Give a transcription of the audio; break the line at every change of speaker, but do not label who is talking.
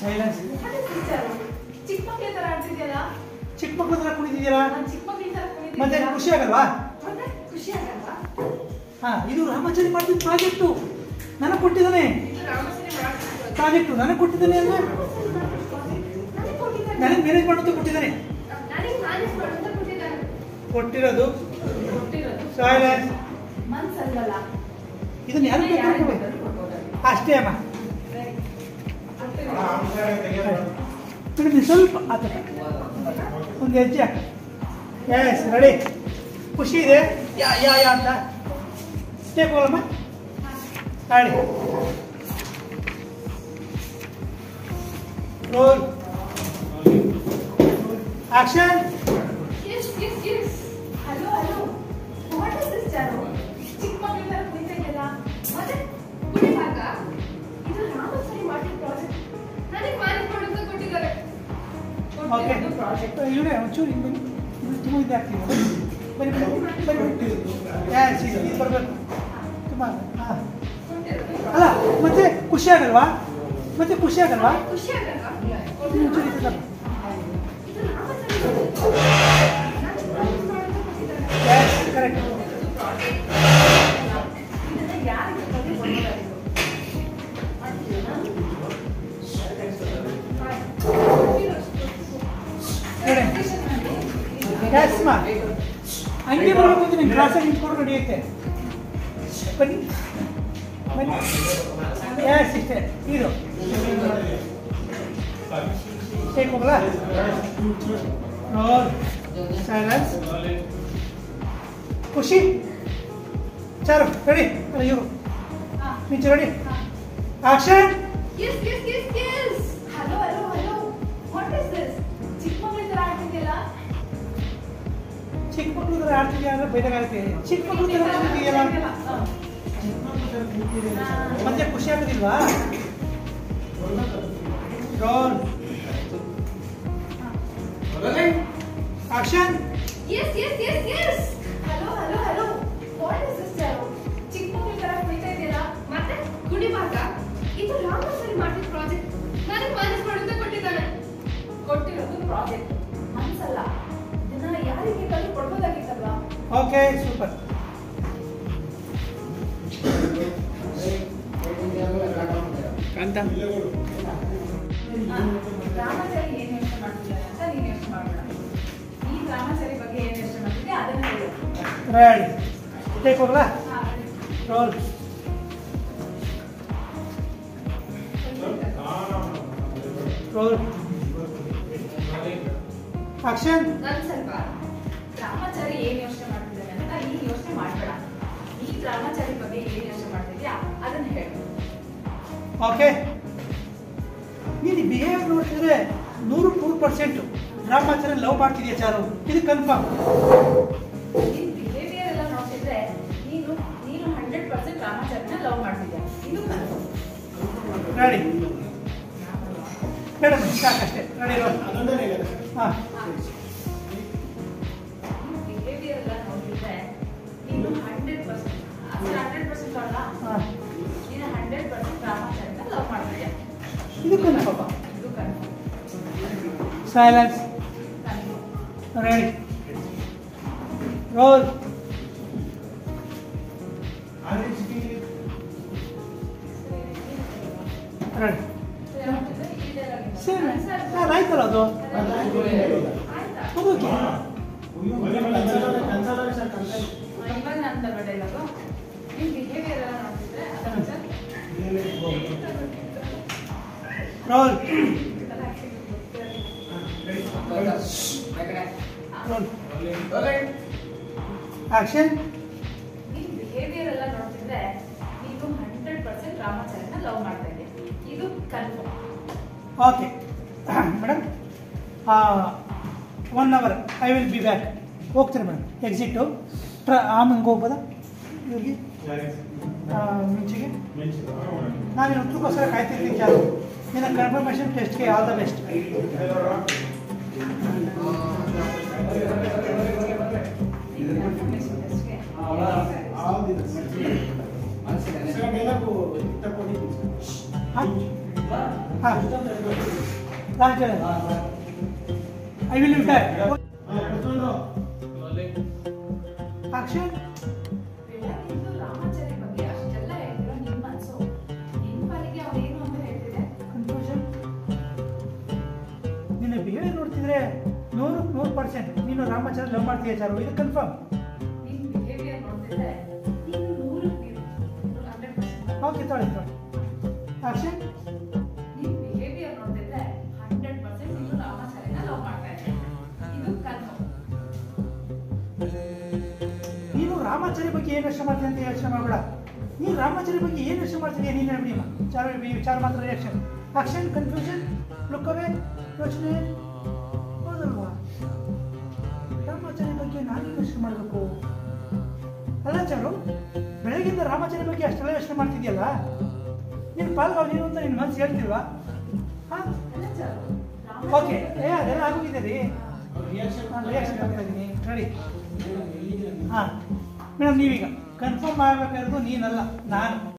Silence
ಮತ್ತೆ sister ಚಿಕ್ಕ ಮಕ್ಳ ತರ ಆಡ್ತಿದ್ಯಲ್ಲ
ಚಿಕ್ಕ ಮಕ್ಕಳ ಹತ್ರ ಕುಳಿತಿದ್ದೀರಾ
ನಾನ್ ಚಿಕ್ಕ ಮಕ್ಳ ತರ
ಮತ್ತೆ
ಕುಣಿತಿದ್ಯಲ್ಲ
ಖುಷಿ ಆಗಲ್ವಾ
ಮತ್ತೆ ಖುಷಿ ಆಗಲ್ವಾ
ಹಾ ಇದು ರಾಮಾಚಾರಿ ಮಾಡಿದ ಪ್ರಾಜೆಕ್ಟು ನನಗೆ ಕೊಟ್ಟಿದ್ದಾನೆ
ಇದು ರಾಮಸೇನೆ ಮಾಡ್ತಿರೋದು
ಪ್ರಾಜೆಕ್ಟು ನನಗೆ ಕೊಟ್ಟಿದ್ದಾನೆ ಅಲ್ವಾ
ನನಗೆ ಕೊಟ್ಟಿದ್ದಾರೆ
ನನಗೆ ಮ್ಯಾನೇಜ್ ಮಾಡೋದು ಕೊಟ್ಟಿದ್ದಾನೆ
ನನಗೆ ಮ್ಯಾನೇಜ್ ಮಾಡೋಂತ ಕೊಟ್ಟಿದ್ದಾರೆ
ಕೊಟ್ಟಿರೋದು
ಕೊಟ್ಟಿರೋದು
ಸೈಲೆನ್ಸ್
ಮನ್ಸಲ್ವಲ್ಲ
ಇದನ್ನ ಯಾರು
ಯಾರಿಗೆ
ಬೇಕಾದ್ರೂ
ಬೇಕಾದ್ರೂ ಕೊಡ್ಬೋದು.
ಅಷ್ಟೇ ಅಮ್ಮ
Right.
ಮೇಡಮ್ ಇದು ಸ್ವಲ್ಪ ಆ ಥರ ಒಂದು ಹೆಜ್ಜೆ ಹಾಕಿ ಎಸ್ ರೆಡಿ ಖುಷಿ ಇದೆ ಯಾ ಯಾ ಯಾ ಅಂತ ಟೇಕ್ ಹೋಗಮ್ಮ ಗಾಡಿ roll action
Yes, yes, yes. Hello, hello. What is this, Charu? ಚಿಕ್ಕ ಮಕ್ಳ ತರ ಕುಣಿತಾ ಇದೆಯಲ್ಲ ಮತ್ತೆ ಕುಣಿವಾಗ ಇದು ರಾಮಸರಿ ಮಾಡಿದ ಪ್ರಾಜೆಕ್ಟ್ ನನಗೆ ಮ್ಯಾನೇಜ್ ಮಾಡೋಂತ ಕೊಟ್ಟಿದ್ದಾರೆ
ಓಕೆ
ಕೊಟ್ಟಿರೋದು ಪ್ರಾಜೆಕ್ಟ್
ಇವರೇ ಒಂಚೂರು ಹಿಂಗೆ ಬನ್ನಿ ಇದು ತುಂಬ ಇದಾಗ್ತಿದೆ ಬನ್ನಿ ಬನ್ನಿ ಬನ್ನಿ ಎಸ್ ಇದು ಇದು ಬರಬೇಕು ತುಂಬ ಹಾಂ
ಕೊಟ್ಟಿರೋದು
ಅಲ್ಲ ಮತ್ತೆ ಖುಷಿ ಆಗಲ್ವಾ ಮತ್ತೆ ಖುಷಿ ಆಗಲ್ವಾ
ಖುಷಿ ಆಗಲ್ವಾ
ಇನ್ನೊಂಚೂರು ಇದು ಸ್ವಲ್ಪ.
ಇದು ರಾಮಸರಿ ನನಗೆ ಮ್ಯಾನೇಜ್ ಮಾಡೋಂತ ಕೊಟ್ಟಿದ್ದಾರೆ
ಎಸ್ ಕರೆಕ್ಟ್
ಕೊಟ್ಟಿರೋದು ಪ್ರಾಜೆಕ್ಟ್ ಇದನ್ನ ಯಾರಿಗೆ ಬೇಕಾದ್ರೂ ಕೊಡ್ಬೋದಾಗಿತ್ತು
ಎಸ್ ಮಾ ಹಂಗೆ ಬರಬೇಕು ಅಂತ ನೀನು ಕ್ಲಾಸಾಗಿ ನಿಂತ್ಕೊಂಡು ನಡೆಯುತ್ತೆ ಬನ್ನಿ ಬನ್ನಿ ಎಸ್ ಇಷ್ಟೇ ಇದು ಟೇಕ್ ಹೋಗಲ್ಲ ರೋಲ್ ಸೈಲೆನ್ಸ್ ಖುಷಿ ಚಾರು ರೆಡಿ ಅಲ್ಲ ಇವರು ಮಿಂಚು ready action
Yes, yes, yes, yes. Hello, hello, hello. What is this? ಚಿಕ್ಕ ಮಕ್ಳ ತರ ಆಡ್ತಿದ್ಯಲ್ಲ
ಚಿಕ್ಕ ಮಕ್ಕಳು ಥರ ಆಡ್ತಿದ್ಯಾ ಅಂದ್ರೆ ಬೈದಾಗುತ್ತೆ ಚಿಕ್ಕ ಮಕ್ಕಳು ಥರ ಆಡ್ತಿದ್ಯಲ್ಲ ಮತ್ತೆ ಖುಷಿ ಆಗೋದಿಲ್ವಾ roll action
Yes, yes, yes, yes. Hello, hello, hello. What is this, Charu? ಚಿಕ್ಕ ಮಕ್ಳ ತರ ಕುಣಿತಾ ಇದೆಯಲ್ಲ ಮತ್ತೆ ಕುಣಿವಾಗ ಇದು ರಾಮಸರಿ ಮಾಡಿದ ಪ್ರಾಜೆಕ್ಟ್ ನನಗೆ ಮ್ಯಾನೇಜ್ ಮಾಡೋಂತ ಕೊಟ್ಟಿದ್ದಾನೆ ಕೊಟ್ಟಿರೋದು ಪ್ರಾಜೆಕ್ಟ್ ಮನ್ಸಲ್ಲ ಇದನ್ನ ಯಾರಿಗೆ ಬೇಕಾದ್ರೂ ಕೊಡ್ಬೋದಾಗಿತ್ತಲ್ವಾ
ಓಕೆ ಸೂಪರ್ ಕಾಂತ
ರಾಮಾಚಾರಿ ಏನ್ ಯೋಚನೆ ಮಾಡ್ತಿದ್ದಾರೆ ಅಂತ ನೀನ್ ಯೋಚನೆ ಮಾಡ್ಬೇಡ ಈ ರಾಮಾಚಾರಿ ಬಗ್ಗೆ ಏನ್ ಯೋಚನೆ ಮಾಡ್ತಿದ್ದೆ ಅದನ್ನ ಹೇಳು
ರೆಡಿ ಟೇಕ್ ಹೋಗಲ್ಲ
ಹಾ,
ರೋಲ್ ರೋಲ್ ಆಕ್ಷನ್
ನನ್ಸಲ್ವಾ ರಾಮಾಚಾರಿ ಏನ್ ಯೋಚನೆ ಮಾಡ್ತಿದ್ದಾನೆ ಅಂತ ನೀನ್ ಯೋಚನೆ ಮಾಡ್ಬೇಡ ಈ ರಾಮಾಚಾರಿ ಬಗ್ಗೆ ಏನ್ ಯೋಚನೆ ಮಾಡ್ತಿದ್ಯಾ ಅದನ್ನ ಹೇಳು
ಓಕೆ ನೀನು ಬಿಹೇವ್ ನೋಡ್ತಿದ್ರೆ ನೂರು ನೂರು ಪರ್ಸೆಂಟು ರಾಮಾಚಾರ್ಯ ಲವ್ ಮಾಡ್ತಿದ್ಯಾ ಚಾರು ಇದು ಕನ್ಫರ್ಮ್
ನಿನ್ ಬಿಹೇವಿಯರ್ ಎಲ್ಲ ನೋಡ್ತಿದ್ರೆ ನೀನು ನೀನು ಹಂಡ್ರೆಡ್ ಪರ್ಸೆಂಟ್ ರಾಮಾಚಾರಿನ ಲವ್ ಮಾಡ್ತಿದ್ಯಾ ಇದು ಕನ್ಫರ್ಮ್
ರೆಡಿ ಮೇಡಮ್ ಸಾಕಷ್ಟೇ ರೆಡಿ ರೋಲ್ ಹಾಂ
ಬಿಹೇವಿಯರ್ ಎಲ್ಲ ನೋಡ್ತಿದ್ರೆ ನೀನು ಹಂಡ್ರೆಡ್ ಪರ್ಸೆಂಟ್ ಅಸలు ಹಂಡ್ರೆಡ್ ಪರ್ಸೆಂಟ್ ಅಲ್ಲ
ಹಾಂ
ನೀನು ಹಂಡ್ರೆಡ್ ಪರ್ಸೆಂಟ್ ರಾಮಾಚಾರಿನ ಲವ್ ಮಾಡ್ತಿದ್ಯಾ
ಇದು ಕನ್ಫರ್ಮ್
ಇದು confirm
silence
confirm
ready roll ready ಸರಿ ಸರ್ ಆಯ್ತಲ್ಲ ಅದು ಹೋಗೋಕೆ
ಇವಾಗ ನನ್ನ ಡೈಲಾಗು ನಿಮ್ ಬಿಹೇವಿಯರ್ ಎಲ್ಲ ನೋಡ್ತಿದ್ರೆ ಅದನ್ನ ಸರ್
ರೋಲ್ ರೋಲ್ ಆಕ್ಷನ್
ನಿಮ್ ಬಿಹೇವಿಯರ್ ಎಲ್ಲ ನೋಡ್ತಿದ್ರೆ ನೀನು ಹಂಡ್ರೆಡ್ ಪರ್ಸೆಂಟ್ ರಾಮಾಚಾರ್ಯನ ಲವ್ ಮಾಡ್ತಾ ಇದ್ದೆ ಇದು confirm
okay madam one hour I will be back ಹೋಗ್ತೀನಿ ಮೇಡಮ್ ಎಕ್ಸಿಟು ಟ್ರ ಆಮೇಲೆ ಹೋಗ್ಬೋದಾ ಇವ್ರಿಗೆ ಆ, ಮಿಂಚಿಗೆ ನಾನು ಇವತ್ತಕ್ಕೋಸ್ಕರ ಕಾಯ್ತಿರ್ತೀನಿ ಚಾಲು ನಿನ್ನ ಕನ್ಫರ್ಮೇಷನ್ ಟೆಸ್ಟ್ಗೆ ಆಲ್ ದ ಬೆಸ್ಟ್
ಕನ್ಫರ್ಮೇಷನ್ ಟೆಸ್ಟ್ಗೆ
ಹಾಂ ಹಾಂ Raja I will retire action
ಬೆಳಗ್ಗಿಂದು ರಾಮಾಚಾರಿ ಬಗ್ಗೆ ಅಷ್ಟೆಲ್ಲ ಹೇಳಿರೋ ನಿಮ್ ಮನ್ಸು ನಿನ್ ಪಾಲಿಗೆ ಅವ್ರೇನು ಅಂತ ಹೇಳ್ತಿದೆ
ಕನ್ಫ್ಯೂಷನ್ ನಿನ್ನ ಬಿಹೇವಿಯರ್ ನೋಡ್ತಿದ್ರೆ ನೂರು ನೂರು ಪರ್ಸೆಂಟ್ ನೀನು ರಾಮಾಚಾರ್ಯ ಲವ್ ಮಾಡ್ತೀಯ ಚಾರು ಇದು ಕನ್ಫರ್ಮ್
ನಿನ್ ಬಿಹೇವಿಯರ್ ನೋಡ್ತಿದ್ರೆ ನೀನು ನೂರಕ್ಕೆ ನೂರು ಹಂಡ್ರೆಡ್ ಪರ್ಸೆಂಟ್
ಓಕೆ ತೊಳಿ ತೊಳಿ ಆಕ್ಷನ್
ನಿನ್ ಬಿಹೇವಿಯರ್ ನೋಡ್ತಿದ್ರೆ ಹಂಡ್ರೆಡ್ ಪರ್ಸೆಂಟ್ ನೀನು ರಾಮಾಚಾರ್ಯನ ಲವ್ ಮಾಡ್ತಾ ಇದ್ದೆ ಇದು ಕನ್ಫರ್ಮ್
ನೀನು ರಾಮಾಚಾರ್ಯ ಬಗ್ಗೆ ಏನು ಯೋಚನೆ ಮಾಡ್ತೀನಿ ಅಂತ ಯೋಚನೆ ಮಾಡಬೇಡ ನೀನು ರಾಮಾಚಾರ್ಯ ಬಗ್ಗೆ ಏನು ಯೋಚನೆ ಮಾಡ್ತಿದ್ಯಾ ನೀನು ಹೇಳ್ಬಿಡಿ ಚಾರು ವಿಚಾರ ಮಾತ್ರ reaction action confusion look away ಯೋಚನೆ ಹೌದಲ್ವಾ ರಾಮಾಚಾರ್ಯ ಬಗ್ಗೆ ನಾನು ಯೋಚನೆ ಮಾಡಬೇಕು ಅಲ್ಲ ಚಾರು ಬೆಳಗಿಂದ ರಾಮಾಚಾರ್ಯ ಬಗ್ಗೆ ಅಷ್ಟೆಲ್ಲ ಯೋಚನೆ ಮಾಡ್ತಿದ್ಯಲ್ಲ ನಿನ್ನ ಪಾಲ್ಗಾವ್ ನೀನು ಅಂತ ನಿನ್ನ ಮನಸ್ಸು ಹೇಳ್ತಿಲ್ವಾ ಹಾಂ
ಅಲ್ಲ ಚಾರು
ಓಕೆ ಏ ಅದೆಲ್ಲ ಆಗೋಗಿದೆ ರೀ ನಾನು ರಿಯಾಕ್ಷನ್ ಕೊಡ್ತಾ ಇದ್ದೀನಿ ರೆಡಿ ಹಾಂ ಮೇಡಮ್ ನೀವೀಗ ಕನ್ಫರ್ಮ್ ಆಗಬೇಕಾಗಿರೋದು ನೀನಲ್ಲ ನಾನು